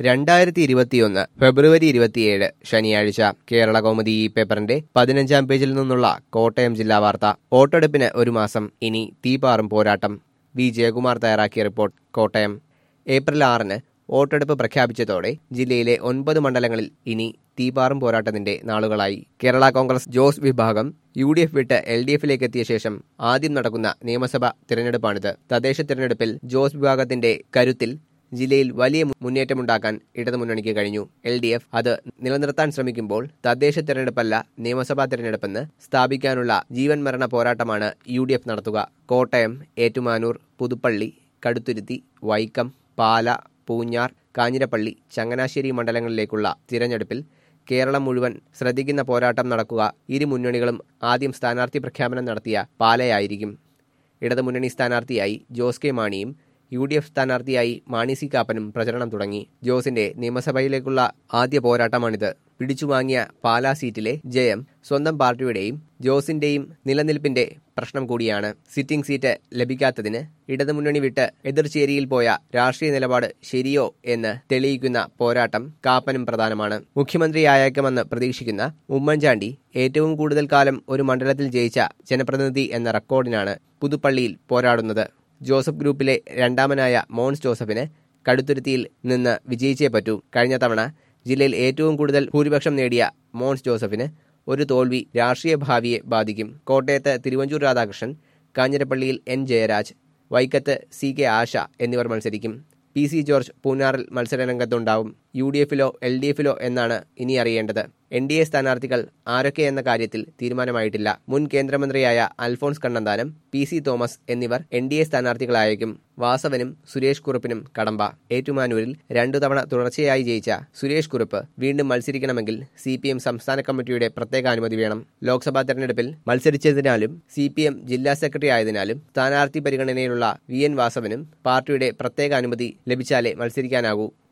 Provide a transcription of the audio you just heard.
രണ്ടായിരത്തി ഇരുപത്തിയൊന്ന് ഫെബ്രുവരി ഇരുപത്തിയേഴ് ശനിയാഴ്ച കേരള കൗമുദി ഈ പേപ്പറിന്റെ പതിനഞ്ചാം പേജിൽ നിന്നുള്ള കോട്ടയം ജില്ലാ വാർത്ത വോട്ടെടുപ്പിന് ഒരു മാസം ഇനി തീപാറും പോരാട്ടം വി ജയകുമാർ തയ്യാറാക്കിയ റിപ്പോർട്ട് കോട്ടയം ഏപ്രിൽ ആറിന് വോട്ടെടുപ്പ് പ്രഖ്യാപിച്ചതോടെ ജില്ലയിലെ ഒൻപത് മണ്ഡലങ്ങളിൽ ഇനി തീപാറും പോരാട്ടത്തിന്റെ നാളുകളായി കേരള കോൺഗ്രസ് ജോസ് വിഭാഗം യു ഡി എഫ് വിട്ട് എൽ ഡി എഫിലേക്ക് എത്തിയ ശേഷം ആദ്യം നടക്കുന്ന നിയമസഭാ തിരഞ്ഞെടുപ്പാണിത് തദ്ദേശ തിരഞ്ഞെടുപ്പിൽ ജോസ് വിഭാഗത്തിന്റെ കരുത്തിൽ ജില്ലയിൽ വലിയ മുന്നേറ്റമുണ്ടാക്കാൻ ഇടതുമുന്നണിക്ക് കഴിഞ്ഞു എൽ ഡി എഫ് അത് നിലനിർത്താൻ ശ്രമിക്കുമ്പോൾ തദ്ദേശ തിരഞ്ഞെടുപ്പല്ല നിയമസഭാ തിരഞ്ഞെടുപ്പെന്ന് സ്ഥാപിക്കാനുള്ള ജീവൻ മരണ പോരാട്ടമാണ് യു ഡി എഫ് നടത്തുക കോട്ടയം ഏറ്റുമാനൂർ പുതുപ്പള്ളി കടുത്തുരുത്തി വൈക്കം പാല പൂഞ്ഞാർ കാഞ്ഞിരപ്പള്ളി ചങ്ങനാശ്ശേരി മണ്ഡലങ്ങളിലേക്കുള്ള തിരഞ്ഞെടുപ്പിൽ കേരളം മുഴുവൻ ശ്രദ്ധിക്കുന്ന പോരാട്ടം നടക്കുക ഇരു മുന്നണികളും ആദ്യം സ്ഥാനാർത്ഥി പ്രഖ്യാപനം നടത്തിയ പാലയായിരിക്കും ഇടതുമുന്നണി സ്ഥാനാർത്ഥിയായി ജോസ് കെ മാണിയും യു ഡി എഫ് സ്ഥാനാർത്ഥിയായി മാണി സി കാപ്പനും പ്രചരണം തുടങ്ങി ജോസിന്റെ നിയമസഭയിലേക്കുള്ള ആദ്യ പോരാട്ടമാണിത് പിടിച്ചു വാങ്ങിയ പാലാ സീറ്റിലെ ജയം സ്വന്തം പാർട്ടിയുടെയും ജോസിന്റെയും നിലനിൽപ്പിന്റെ പ്രശ്നം കൂടിയാണ് സിറ്റിംഗ് സീറ്റ് ലഭിക്കാത്തതിന് ഇടതുമുന്നണി വിട്ട് എതിർചേരിയിൽ പോയ രാഷ്ട്രീയ നിലപാട് ശരിയോ എന്ന് തെളിയിക്കുന്ന പോരാട്ടം കാപ്പനും പ്രധാനമാണ് മുഖ്യമന്ത്രിയായേക്കുമെന്ന് പ്രതീക്ഷിക്കുന്ന ഉമ്മൻചാണ്ടി ഏറ്റവും കൂടുതൽ കാലം ഒരു മണ്ഡലത്തിൽ ജയിച്ച ജനപ്രതിനിധി എന്ന റെക്കോർഡിനാണ് പുതുപ്പള്ളിയിൽ പോരാടുന്നത് ജോസഫ് ഗ്രൂപ്പിലെ രണ്ടാമനായ മോൻസ് ജോസഫിന് കടുത്തുരുത്തിയിൽ നിന്ന് വിജയിച്ചേ പറ്റൂ കഴിഞ്ഞ തവണ ജില്ലയിൽ ഏറ്റവും കൂടുതൽ ഭൂരിപക്ഷം നേടിയ മോൻസ് ജോസഫിന് ഒരു തോൽവി രാഷ്ട്രീയ ഭാവിയെ ബാധിക്കും കോട്ടയത്ത് തിരുവഞ്ചൂർ രാധാകൃഷ്ണൻ കാഞ്ഞിരപ്പള്ളിയിൽ എൻ ജയരാജ് വൈക്കത്ത് സി കെ ആശ എന്നിവർ മത്സരിക്കും പി സി ജോർജ് പൂനാറിൽ മത്സരരംഗത്തുണ്ടാവും യു ഡി എഫിലോ എൽ ഡി എഫിലോ എന്നാണ് ഇനി അറിയേണ്ടത് എൻ ഡി എ സ്ഥാനാർത്ഥികൾ ആരൊക്കെ എന്ന കാര്യത്തിൽ തീരുമാനമായിട്ടില്ല മുൻ കേന്ദ്രമന്ത്രിയായ അൽഫോൺസ് കണ്ണന്താനം പി സി തോമസ് എന്നിവർ എൻ ഡി എ സ്ഥാനാർത്ഥികളായേക്കും വാസവനും സുരേഷ് കുറുപ്പിനും കടമ്പ ഏറ്റുമാനൂരിൽ രണ്ടു തവണ തുടർച്ചയായി ജയിച്ച സുരേഷ് കുറുപ്പ് വീണ്ടും മത്സരിക്കണമെങ്കിൽ സി പി എം സംസ്ഥാന കമ്മിറ്റിയുടെ പ്രത്യേക അനുമതി വേണം ലോക്സഭാ തെരഞ്ഞെടുപ്പിൽ മത്സരിച്ചതിനാലും സി പി എം ജില്ലാ സെക്രട്ടറി ആയതിനാലും സ്ഥാനാർത്ഥി പരിഗണനയിലുള്ള വി എൻ വാസവനും പാർട്ടിയുടെ പ്രത്യേക അനുമതി ലഭിച്ചാലേ മത്സരിക്കാനാകൂ